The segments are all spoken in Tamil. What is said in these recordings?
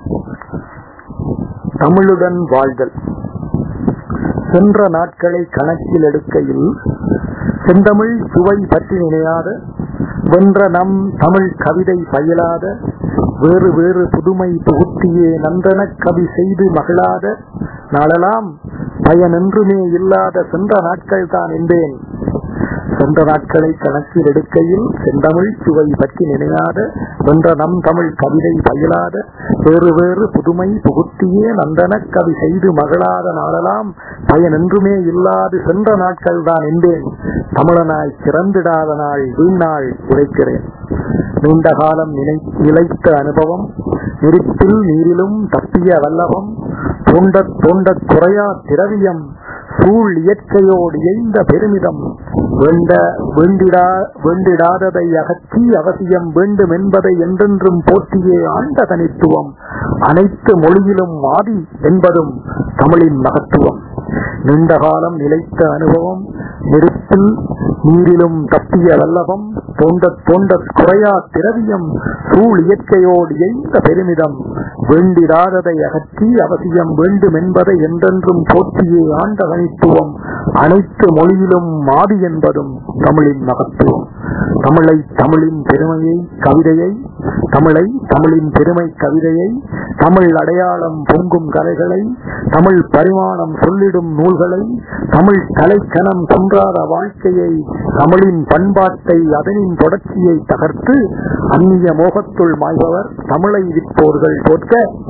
தமிழுடன் வாழ்தல் சென்ற நாட்களை கணக்கில் எடுக்கையில் செந்தமிழ் சுவை பற்றி நினையாத வென்ற நம் தமிழ் கவிதை பயிலாத வேறு வேறு புதுமை புகுத்தியே நந்தனக் கவி செய்து மகிழாத நாளெல்லாம் பயனென்றுமே இல்லாத சென்ற நாட்கள் தான் என்பேன் சென்ற நாட்களை கணக்கில் எடுக்கையில் செந்தமிழ் சுவை பற்றி நினையாத வென்ற நம் தமிழ் கவிதை பயிலாத வேறு வேறு புதுமை புகுத்தியே நந்தனக் கவி செய்து மகிழாத நாளெல்லாம் பயனென்றுமே இல்லாது சென்ற நாட்கள் தான் என்பேன் தமிழனாய் சிறந்திடாத நாள் வீணாள் உரைக்கிறேன் நீண்ட காலம் நினை நிலைத்த அனுபவம் நெருப்பில் நீரிலும் தப்பிய வல்லவம் தோண்ட தோண்ட குறையா திரவியம் சூழ் இயற்கையோடு இயைந்த பெருமிதம் வேண்ட வேண்டிடா வேண்டிடாததை அகற்றி அவசியம் வேண்டும் என்பதை என்றென்றும் போற்றியே ஆண்ட தனித்துவம் அனைத்து மொழியிலும் ஆதி என்பதும் தமிழின் மகத்துவம் நீண்ட காலம் நிலைத்த அனுபவம் நெருப்பில் நீரிலும் தப்பிய வல்லவம் தோண்ட தோண்ட குறையா திரவியம் சூழ் இயற்கையோடு எய்ந்த பெருமிதம் வேண்டிடாததை அகற்றி அவசியம் வேண்டும் என்பதை என்றென்றும் போற்றியே ஆண்ட தனித்துவம் அனைத்து மொழியிலும் மாறி என்பதும் தமிழின் மகத்துவம் தமிழை தமிழின் பெருமையை கவிதையை தமிழை தமிழின் பெருமை கவிதையை தமிழ் அடையாளம் பொங்கும் கலைகளை தமிழ் பரிமாணம் சொல்லிடும் நூல்களை தமிழ் கலைக்கணம் குன்றாத வாழ்க்கையை தமிழின் பண்பாட்டை அதனின் தொடர்ச்சியை தகர்த்து அந்நிய மோகத்துள் மாய்பவர் தமிழை விற்போர்கள் தோற்க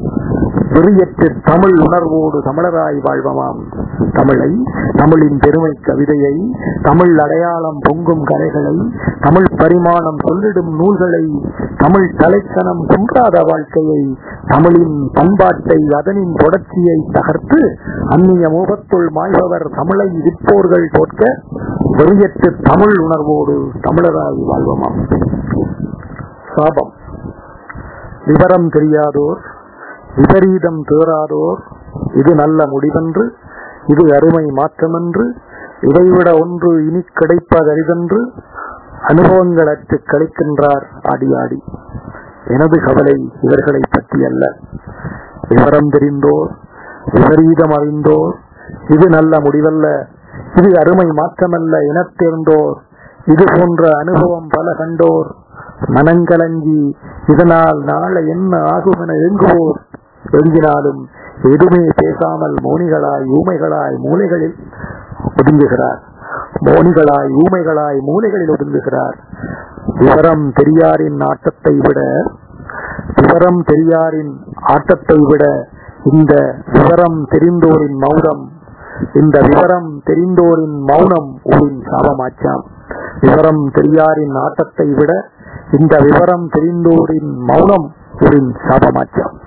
வெறியற்று தமிழ் உணர்வோடு தமிழராய் வாழ்வமாம் தமிழை தமிழின் பெருமை கவிதையை தமிழ் அடையாளம் பொங்கும் கலைகளை தமிழ் பரிமாணம் சொல்லிடும் நூல்களை தமிழ் தலைக்கணம் குன்றாத வாழ்க்கையை தமிழின் பண்பாட்டை அதனின் தொடர்ச்சியை தகர்த்து அந்நிய மோகத்துள் மாய்பவர் தமிழை விற்போர்கள் தோற்க வெறியற்று தமிழ் உணர்வோடு தமிழராய் வாழ்வமாம் சாபம் விவரம் தெரியாதோர் விபரீதம் தேறாதோர் இது நல்ல முடிவென்று இது அருமை மாற்றமென்று இதைவிட ஒன்று இனி கிடைப்பதரிதென்று அனுபவங்களற்று கழிக்கின்றார் ஆடி ஆடி எனது கவலை இவர்களை பற்றி அல்ல விவரம் தெரிந்தோர் விபரீதம் அறிந்தோர் இது நல்ல முடிவல்ல இது அருமை மாற்றமல்ல எனத் தேர்ந்தோர் இது போன்ற அனுபவம் பல கண்டோர் மனங்கலங்கி இதனால் நாளை என்ன ஆகும் என எங்குவோர் எங்கினாலும் எதுவுமே பேசாமல் மோனிகளாய் ஊமைகளாய் மூலைகளில் ஒதுங்குகிறார் மோனிகளாய் ஊமைகளாய் மூலைகளில் ஒதுங்குகிறார் விவரம் தெரியாரின் ஆட்டத்தை விட விவரம் தெரியாரின் ஆட்டத்தை விட இந்த விவரம் தெரிந்தோரின் மௌனம் இந்த விவரம் தெரிந்தோரின் மௌனம் ஊரின் சாபமாச்சாம் விவரம் தெரியாரின் ஆட்டத்தை விட இந்த விவரம் தெரிந்தோரின் மௌனம் ஊரின் சாபமாச்சாம்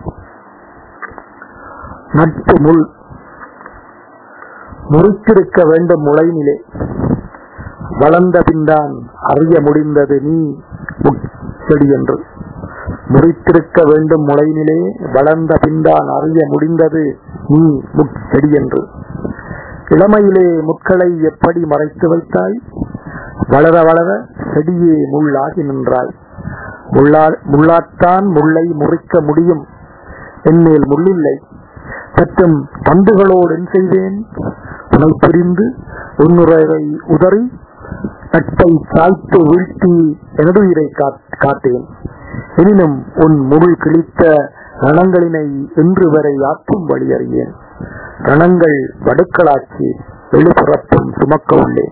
நட்பு முள் முறித்திருக்க வேண்டும் முளைநிலே வளர்ந்த பின்தான் அறிய முடிந்தது நீ செடி என்று முறித்திருக்க வேண்டும் முளைநிலே வளர்ந்த பின்தான் அறிய முடிந்தது நீ செடி என்று இளமையிலே முட்களை எப்படி மறைத்து வைத்தாய் வளர வளர செடியே முள்ளாகி நின்றாய் முள்ளா முள்ளாத்தான் முள்ளை முறிக்க முடியும் என்மேல் முள்ளில்லை மற்றும் பந்துகளோடு என் செய்வேன் உனை பிரிந்து உன்னுரையை உதறி நட்பை சாய்த்து வீழ்த்தி எனது உயிரை காத்தேன் எனினும் உன் முள் கிழித்த ரணங்களினை இன்று வரை ஆற்றும் வழி அறியேன் ரணங்கள் வடுக்களாக்கி எழுபுறப்பும் சுமக்க உள்ளேன்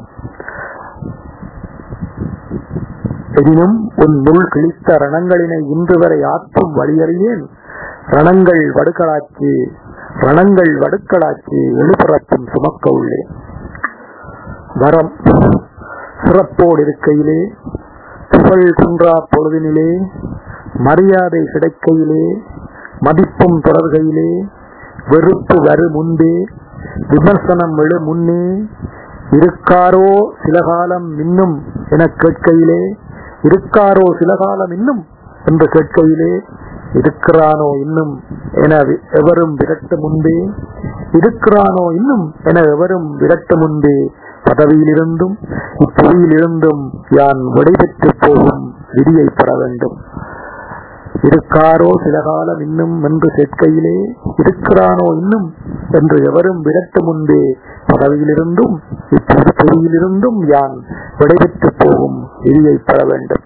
எனினும் உன் முள் கிழித்த ரணங்களினை இன்று வரை ஆற்றும் வழியறியேன் ரணங்கள் வடுக்களாக்கி ரணங்கள் வடுக்களாக்கி எழுபுறப்பும் சுமக்க உள்ளேன் வரம் சிறப்போடு இருக்கையிலே புகழ் குன்றா பொழுதினிலே மரியாதை கிடைக்கையிலே மதிப்பும் தொடர்கையிலே வெறுப்பு வரு முன்பே விமர்சனம் எழு முன்னே இருக்காரோ சில காலம் இன்னும் என கேட்கையிலே இருக்காரோ சில காலம் இன்னும் என்று கேட்கையிலே இருக்கிறானோ இன்னும் என எவரும் விரட்ட முன்பே இருக்கிறானோ இன்னும் என எவரும் விரட்ட முன்பே பதவியிலிருந்தும் இப்புவியிலிருந்தும் யான் விடைபெற்று போகும் விதியை பெற வேண்டும் இருக்காரோ சில காலம் இன்னும் என்று கேட்கையிலே இருக்கிறானோ இன்னும் என்று எவரும் விடட்டு முன்பே பதவியிலிருந்தும் இப்போது பொறியிலிருந்தும் யான் விடைபெற்று போகும் விதியை பெற வேண்டும்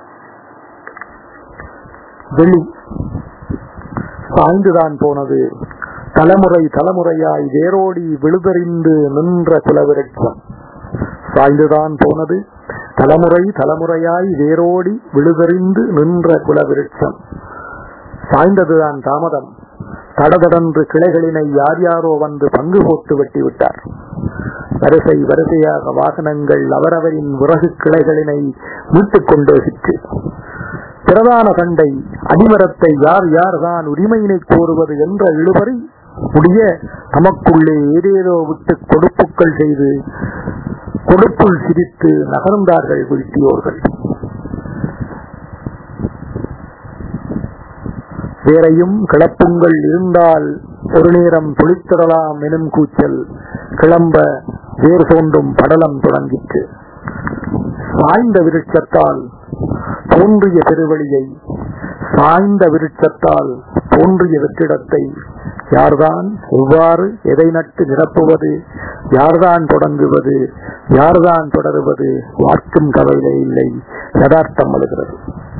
வெளி சாய்ந்துதான் போனது தலைமுறை தலைமுறையாய் வேரோடி விழுதறிந்து நின்ற குலவிருட்சம் சாய்ந்துதான் போனது தலைமுறை தலைமுறையாய் வேரோடி விழுதறிந்து நின்ற குலவிருட்சம் சாய்ந்ததுதான் தாமதம் தடதடன்று கிளைகளினை யார் யாரோ வந்து பங்கு போட்டு வெட்டி விட்டார் வரிசை வரிசையாக வாகனங்கள் அவரவரின் விறகு கிளைகளினை மீட்டுக் கொண்டே சிற்று பிரதான சண்டை அடிமரத்தை யார் யார் தான் உரிமையினை கோருவது என்ற இழுபறி முடிய தமக்குள்ளே ஏதேதோ விட்டு கொடுப்புக்கள் செய்து கொடுப்புள் சிரித்து நகர்ந்தார்கள் வீழ்த்தியோர்கள் வேறையும் கிளப்புங்கள் இருந்தால் ஒரு நேரம் துளித்திடலாம் எனும் கூச்சல் கிளம்ப வேர் தோன்றும் படலம் தொடங்கிற்று சாய்ந்த விருட்சத்தால் தோன்றிய பெருவழியை சாய்ந்த விருட்சத்தால் தோன்றிய வெற்றிடத்தை யார்தான் எவ்வாறு எதை நட்டு நிரப்புவது யார்தான் தொடங்குவது யார்தான் தொடருவது வாக்கும் கவலை இல்லை யதார்த்தம் அழுகிறது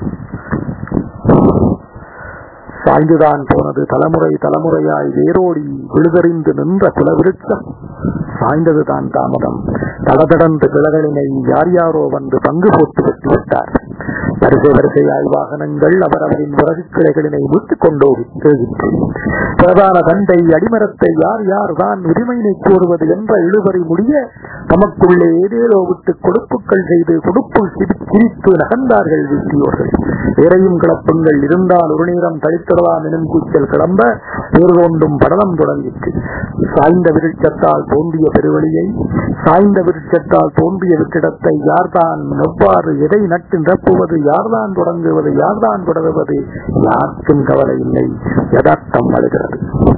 சாய்ந்துதான் போனது தலைமுறை தலைமுறையாய் வேரோடி விழுதறிந்து நின்ற குலவிருட்சம் சாய்ந்ததுதான் தாமதம் தடதடந்து கிளகளினை யார் யாரோ வந்து பங்கு போட்டு வெட்டிவிட்டார் வரிசை வரிசையாய் வாகனங்கள் அவரவரின் விறகு கிளைகளினை மீட்டுக் கொண்டோகிற்று பிரதான தண்டை அடிமரத்தை யார் யார் தான் உரிமையினை கோருவது என்ற இழுவரை முடிய தமக்குள்ளே ஏதேதோ விட்டு கொடுப்புக்கள் செய்து கொடுப்புள் சிரித்து நகர்ந்தார்கள் வீட்டியோர்கள் வேறையும் கிளப்புங்கள் இருந்தால் ஒரு நேரம் தளித்திடலாம் எனும் கூச்சல் கிளம்ப பேர்கொண்டும் படலம் தொடங்கிற்று சாய்ந்த விருட்சத்தால் தோன்றிய பெருவழியை சாய்ந்த விருட்சத்தால் தோன்றிய வெற்றிடத்தை யார்தான் எவ்வாறு எதை நட்டு நிரப்புவது யார்தான் தொடங்குவது யார்தான் தொடருவது யாருக்கும் கவலை இல்லை யதார்த்தம் அழுகிறது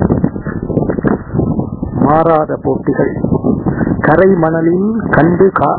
மாறாத போட்டிகள் கரை மணலில் கண்டு கா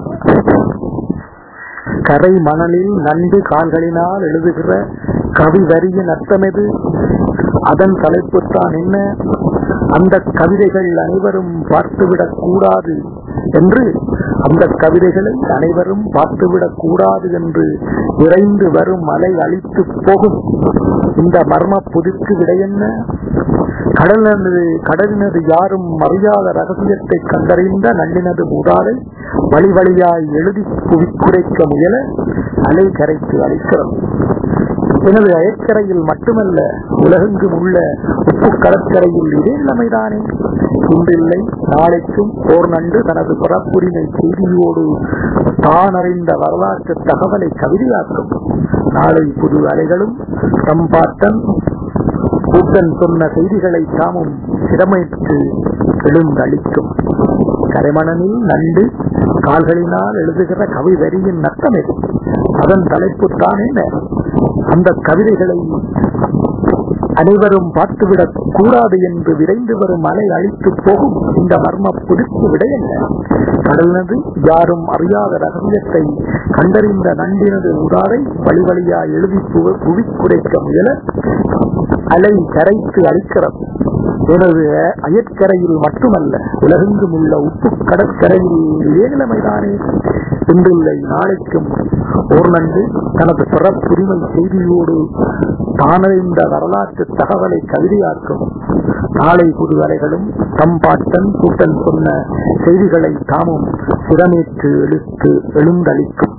கரை மணலில் நண்டு கால்களினால் எழுதுகிற கவி வரியின் அர்த்தமெது அதன் தலைப்புத்தான் என்ன அந்த கவிதைகள் அனைவரும் பார்த்துவிடக் கூடாது என்று அந்த கவிதைகளை அனைவரும் பார்த்துவிடக் கூடாது என்று விரைந்து வரும் மலை அழித்து போகும் இந்த மர்ம புதிக்கு விடையென்ன கடலினது கடலினது யாரும் அறியாத ரகசியத்தை கண்டறிந்த நள்ளினது மூதாலை வழி வழியாய் எழுதி குவிக்குறைக்க முயல அலை கரைத்து அளிக்கிறது எனது அயற்கரையில் மட்டுமல்ல உலகெங்கும் உள்ள உப்பு கடற்கரையில் இதே நிலைமைதானே இன்றில்லை நாளைக்கும் ஓர் நண்டு தனது புறப்புரிமை செய்தியோடு தான் அறிந்த வரலாற்று தகவலை கவிதையாக்கும் நாளை புது அலைகளும் தம்பாட்டன் கூட்டன் சொன்ன செய்திகளை தாமும் சிரமைத்து எழுந்தளிக்கும் கரைமணனில் நண்டு கால்களினால் எழுதுகிற கவி வரியின் நட்டம் எது அதன் தலைப்பு தான் என்ன அந்த கவிதைகளை அனைவரும் பார்த்துவிடக் கூடாது என்று விரைந்து வரும் அலை அழித்து போகும் இந்த மர்ம புதுக்கு விடையல்ல கடலினது யாரும் அறியாத ரகசியத்தை கண்டறிந்த நண்டினது உதாரை வழி வழியா எழுதி புவி குறைக்க முயல அலை கரைத்து அழிக்கிறது எனது அயற்கரையில் மட்டுமல்ல உலகெங்கும் உள்ள உப்பு கடற்கரையில் இதே நிலைமைதானே இன்றில்லை நாளைக்கும் ஓர் நண்டு தனது பிறப்புரிமை செய்தியோடு தானறிந்த வரலாற்று தகவலை கவிதையாக்கும் நாளை புது அலைகளும் தம்பாட்டன் கூட்டன் சொன்ன செய்திகளை தாமும் சிரமேற்று எழுத்து எழுந்தளிக்கும்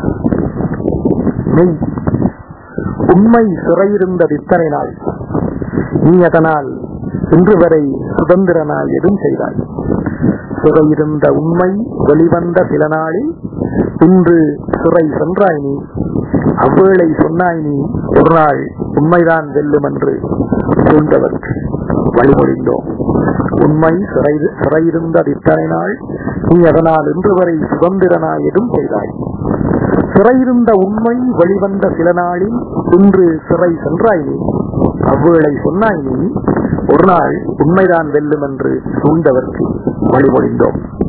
மெய் உண்மை சிறையிருந்தது இத்தனை நாள் நீ அதனால் இன்று வரை சுதந்திரனாய் எதுவும் செய்தாய் சிறையிருந்த உண்மை வெளிவந்த சில நாளில் இன்று சிறை சென்றாய் நீ அவ்வேளை சொன்னாய் நீ ஒரு நாள் உண்மைதான் வெல்லும் என்று சூழ்ந்தவர்க்கு வழிமொழிந்தோம் உண்மை சிறை சிறையிருந்தது இத்தனை நாள் நீ அதனால் இன்று வரை சுதந்திரனாய் எதுவும் செய்தாய் சிறையிருந்த உண்மை வெளிவந்த சில நாளில் இன்று சிறை சென்றாய் நீ அவ்வேளை சொன்னாய் நீ ஒரு நாள் உண்மைதான் வெல்லும் என்று சூழ்ந்தவர்க்கு வழிமொழிந்தோம்